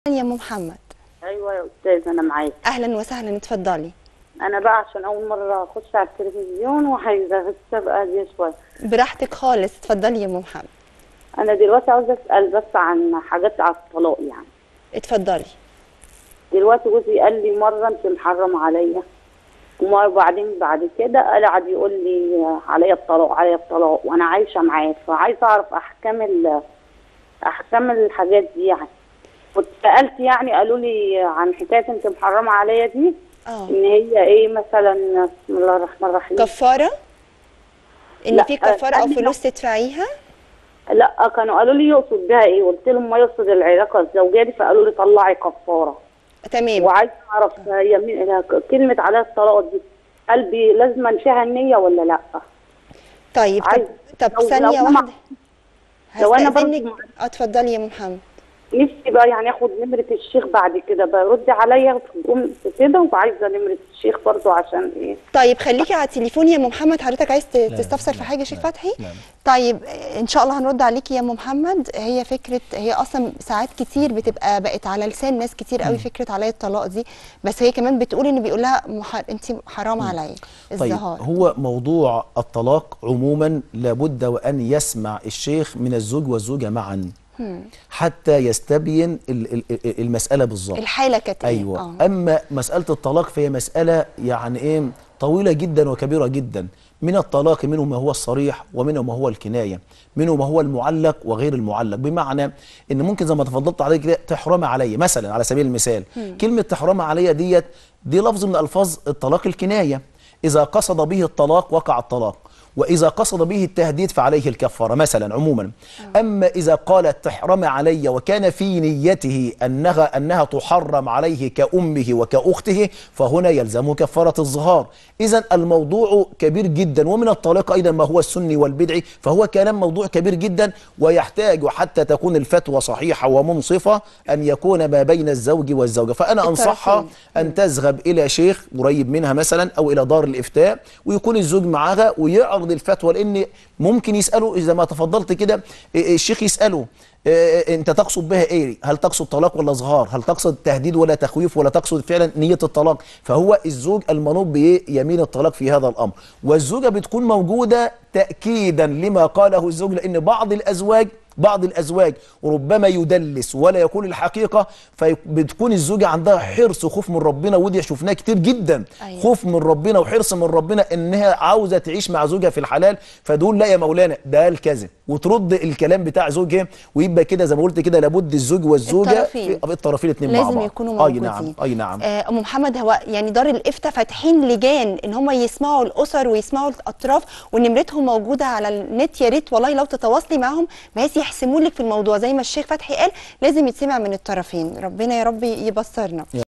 يا ام محمد ايوه يا استاذ انا معاك اهلا وسهلا اتفضلي انا بقى عشان اول مره اخش على التلفزيون وعايزه السابقه دي شويه براحتك خالص اتفضلي يا ام محمد انا دلوقتي عاوزه اسال بس عن حاجات على الطلاق يعني اتفضلي دلوقتي جوزي قال لي مره انت محرم عليا ومره بعدين بعد كده قال قعد يقول لي عليا الطلاق عليا الطلاق وانا عايشه معاه فعايزه اعرف احكام ال احكام الحاجات دي يعني كنت سالت يعني قالوا لي عن حكايه انت محرمه عليا دي اه ان هي ايه مثلا بسم الله الرحمن الرحيم كفاره ان لا، في كفاره او قال لي فلوس تدفعيها لا كانوا قالوا لي يقصد بها ايه قلت لهم ما يقصد العلاقه الزوجيه دي فقالوا لي طلعي كفاره تمام وعايزه اعرف هي مين كلمه عليها الطلاق دي قلبي لازم فيها النيه ولا لا طيب طب, عايز- طب لو- ثانيه لو أنا- واحده لو أنا برضه هستأذنك اه اتفضلي يا ام محمد نفسي بقى يعني اخد نمره الشيخ بعد كده برد عليا في جمله كده وعايزه نمره الشيخ برضه عشان ايه طيب خليكي على التليفون يا ام محمد حضرتك عايز ت- تستفسر في لا، حاجه يا شيخ لا، فتحي لا. طيب ان شاء الله هنرد عليكي يا ام محمد هي فكره هي اصلا ساعات كتير بتبقى بقت على لسان ناس كتير قوي فكره عليا الطلاق دي بس هي كمان بتقول ان بيقول لها مح... انت حرام عليا طيب الزهار هو موضوع الطلاق عموما لابد وأن يسمع الشيخ من الزوج والزوجة معا حتى يستبين ال- ال- ال- المسألة بالظبط الحاله كانت ايه أيوة آه. أما مسألة الطلاق فهي مسألة يعني إيه طويلة جدا وكبيرة جدا من الطلاق منه ما هو الصريح ومنه ما هو الكناية منه ما هو المعلق وغير المعلق بمعنى ان ممكن زي ما تفضلت عليه كده تحرم عليا مثلا على سبيل المثال كلمة تحرم عليا ديت دي لفظ من ألفاظ الطلاق الكناية إذا قصد به الطلاق وقع الطلاق وإذا قصد به التهديد فعليه الكفارة مثلا عموما أما إذا قالت تحرم علي وكان في نيته أنها, أنها تحرم عليه كأمه وكأخته فهنا يلزم كفارة الظهار إذا الموضوع كبير جدا ومن الطلاق أيضا ما هو السني والبدعي فهو كلام موضوع كبير جدا ويحتاج حتى تكون الفتوى صحيحة ومنصفة أن يكون ما بين الزوج والزوجة فأنا أنصحها الطرفين. أن تذهب إلى شيخ قريب منها مثلا أو إلى دار الإفتاء ويكون الزوج معاها ويعرض الفتوى لأن ممكن يسأله إذا ما تفضلت كده إيه، الشيخ يسأله إيه، أنت تقصد بها إيه؟ هل تقصد طلاق ولا ظهار؟ هل تقصد تهديد ولا تخويف ولا تقصد فعلا نية الطلاق؟ فهو الزوج المنوط بيمين الطلاق في هذا الأمر والزوجة بتكون موجودة تأكيدا لما قاله الزوج لأن بعض الأزواج بعض الازواج ربما يدلس ولا يقول الحقيقه فبتكون الزوجه عندها حرص وخوف من ربنا ودي شفناه كتير جدا أيوة. خوف من ربنا وحرص من ربنا انها عاوزه تعيش مع زوجها في الحلال فتقول لا يا مولانا ده الكذب وترد الكلام بتاع زوجها ويبقى كده زي ما قلت كده لابد الزوج والزوجه الطرفين. في الطرفين الاثنين مع لازم بعض يكونوا اي موجودين نعم اي نعم آه، ام محمد هو يعني دار الافتاء فاتحين لجان ان هم يسمعوا الاسر ويسمعوا الاطراف ونمرتهم موجوده على النت يا ريت والله لو تتواصلي معاهم بحيث يحسموا لك في الموضوع زي ما الشيخ فتحي قال لازم يتسمع من الطرفين ربنا يا رب يبصرنا